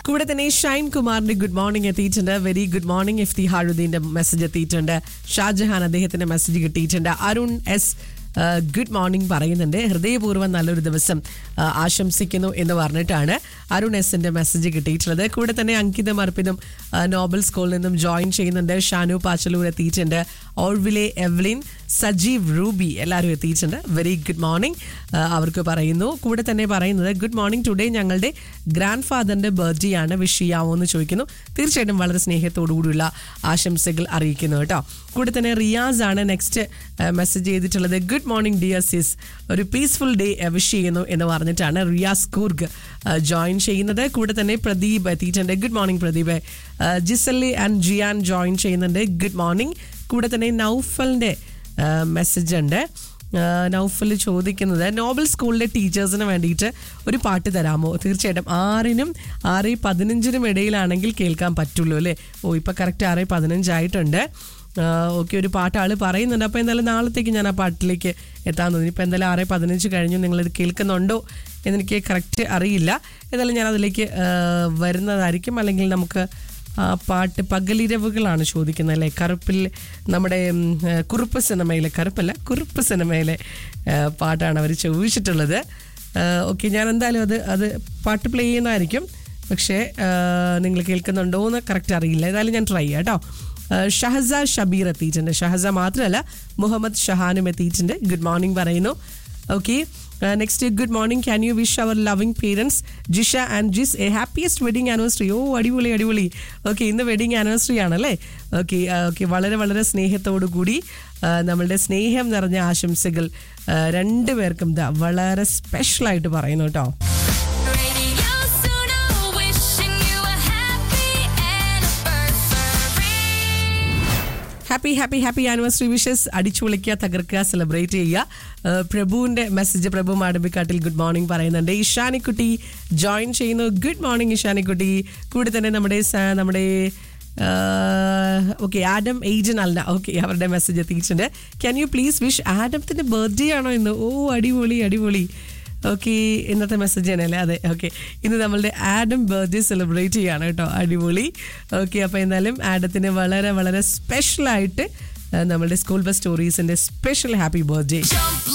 കൂടെ തന്നെ ഷൈൻ കുമാറിന്റെ ഗുഡ് മോർണിംഗ് എത്തിയിട്ടുണ്ട് വെരി ഗുഡ് മോർണിംഗ് ഇഫ്തി ഹാറുദ്ദീന്റെ മെസ്സേജ് എത്തിയിട്ടുണ്ട് ഷാജഹാൻ അദ്ദേഹത്തിന്റെ മെസ്സേജ് കിട്ടിയിട്ടുണ്ട് അരുൺ എസ് ഗുഡ് മോർണിംഗ് പറയുന്നുണ്ട് ഹൃദയപൂർവ്വം നല്ലൊരു ദിവസം ആ, ആശംസിക്കുന്നു എന്ന് പറഞ്ഞിട്ടാണ് അരുൺ എസിന്റെ മെസ്സേജ് കിട്ടിയിട്ടുള്ളത് കൂടെ തന്നെ അങ്കിതം അർപ്പിതം ആ, നോബൽ സ്കൂളിൽ നിന്നും ജോയിൻ ചെയ്യുന്നുണ്ട് ഷാനു പാച്ചലൂർ എത്തിയിട്ടുണ്ട് ഓൾവിലെ എവ്ലിൻ സജീവ് റൂബി എല്ലാവരും എത്തിയിട്ടുണ്ട് വെരി ഗുഡ് മോർണിംഗ് അവർക്ക് പറയുന്നു കൂടെ തന്നെ പറയുന്നത് ഗുഡ് മോർണിംഗ് ടുഡേ ഞങ്ങളുടെ ഗ്രാൻഡ് ഫാദറിന്റെ ബർത്ത്ഡേ ആണ് വിഷ് ചെയ്യാമോ എന്ന് ചോദിക്കുന്നു തീർച്ചയായിട്ടും വളരെ സ്നേഹത്തോടുകൂടിയുള്ള ആശംസകൾ അറിയിക്കുന്നു കേട്ടോ കൂടെ തന്നെ റിയാസ് ആണ് നെക്സ്റ്റ് മെസ്സേജ് ചെയ്തിട്ടുള്ളത് ഗുഡ് മോർണിംഗ് ഡിയർ സിസ് ഒരു പീസ്ഫുൾ ഡേ വിഷ് ചെയ്യുന്നു എന്ന് പറഞ്ഞിട്ടാണ് റിയാസ് കൂർഗ് ജോയിൻ ചെയ്യുന്നത് കൂടെ തന്നെ പ്രദീപ് എത്തിയിട്ടുണ്ട് good morning Pradeep Jiselli and Jiyan join ചെയ്യുന്നുണ്ട് ഗുഡ് മോർണിംഗ് കൂടെ തന്നെ നൗഫലിന്റെ മെസ്സേജ് ഉണ്ട് നൗഫൽ ചോദിക്കുന്നത് നോബൽ സ്കൂളിലെ ടീച്ചേഴ്സിന് വേണ്ടിയിട്ട് ഒരു പാട്ട് തരാമോ തീർച്ചയായിട്ടും ആറിനും ആറ് പതിനഞ്ചിനും ഇടയിലാണെങ്കിൽ കേൾക്കാൻ പറ്റുള്ളൂ അല്ലേ ഓ ഇപ്പം കറക്റ്റ് ആറ് പതിനഞ്ചായിട്ടുണ്ട് ഓക്കെ ഒരു പാട്ട് ആൾ പറയുന്നുണ്ട് അപ്പോൾ എന്തായാലും നാളത്തേക്ക് ഞാൻ ആ പാട്ടിലേക്ക് എത്താൻ തോന്നി ഇപ്പം എന്തായാലും ആറ് പതിനഞ്ച് കഴിഞ്ഞു നിങ്ങളിത് കേൾക്കുന്നുണ്ടോ എന്നെനിക്ക് കറക്റ്റ് അറിയില്ല എന്തായാലും ഞാൻ അതിലേക്ക് ആ, വരുന്നതായിരിക്കും അല്ലെങ്കിൽ നമുക്ക് ആ പാട്ട് പകലിരവുകളാണ് ചോദിക്കുന്നത് അല്ലേ കറുപ്പിൽ നമ്മുടെ ഉം, ഏ, കുറുപ്പ് സിനിമയിലെ കറുപ്പല്ല കുറുപ്പ് സിനിമയിലെ ഏ, പാട്ടാണ് അവർ ചോദിച്ചിട്ടുള്ളത് ഓക്കെ ഞാൻ എന്തായാലും അത് അത് പാട്ട് പ്ലേ ചെയ്യുന്നതായിരിക്കും പക്ഷേ നിങ്ങൾ കേൾക്കുന്നുണ്ടോ എന്ന് കറക്റ്റ് അറിയില്ല ഏതായാലും ഞാൻ ട്രൈ ചെയ്യാം കേട്ടോ ആ, ഷഹസ ഷബീർ എത്തിയിട്ടുണ്ട് ഷഹസ മാത്രമല്ല മുഹമ്മദ് ഷഹാനും എത്തിയിട്ടുണ്ട് ഗുഡ് മോർണിംഗ് പറയുന്നു okay next good morning can you wish our loving parents Jisha and Jis a happiest wedding anniversary oh അടിപൊളി അടിപൊളി ഓക്കെ ഇന്ന് വെഡിങ് ആനിവേഴ്സറി ആണല്ലേ ഓക്കെ ഓക്കെ വളരെ വളരെ സ്നേഹത്തോടു കൂടി ആ, നമ്മളുടെ സ്നേഹം നിറഞ്ഞ ആശംസകൾ ആ, രണ്ടുപേർക്കും ദാ വളരെ സ്പെഷ്യലായിട്ട് പറയുന്നു കേട്ടോ Radio Suno, wishing you a happy anniversary. Happy happy happy anniversary wishes അടിച്ചു വിളിക്കുക തകർക്കുക സെലിബ്രേറ്റ് ചെയ്യുക ഏഹ് പ്രഭുവിന്റെ മെസ്സേജ് പ്രഭു മാടമ്പിക്കാട്ടിൽ ഗുഡ് മോർണിംഗ് പറയുന്നുണ്ട് ഇഷാനിക്കുട്ടി ജോയിൻ ചെയ്യുന്നു ഗുഡ് മോർണിംഗ് ഇഷാനിക്കുട്ടി കൂടെ തന്നെ നമ്മുടെ സ- നമ്മുടെ ഓക്കെ ആഡം ഏജൻ അല്ല ഓക്കെ അവരുടെ മെസ്സേജ് എത്തിയിട്ടുണ്ട് ക്യാൻ യു പ്ലീസ് വിഷ് ആഡത്തിന്റെ ബർത്ത്ഡേ ആണോ ഇന്ന് ഓ അടിപൊളി അടിപൊളി ഓക്കെ ഇന്നത്തെ മെസ്സേജ് തന്നെയല്ലേ അതെ ഓക്കെ ഇന്ന് നമ്മളുടെ ആഡം ബർത്ത്ഡേ സെലിബ്രേറ്റ് ചെയ്യാണ് കേട്ടോ അടിപൊളി ഓക്കെ അപ്പോൾ എന്തായാലും ആഡത്തിന് വളരെ വളരെ സ്പെഷ്യലായിട്ട് നമ്മളുടെ സ്കൂൾ ബസ് സ്റ്റോറീസിന്റെ സ്പെഷ്യൽ ഹാപ്പി ബർത്ത്ഡേ Jump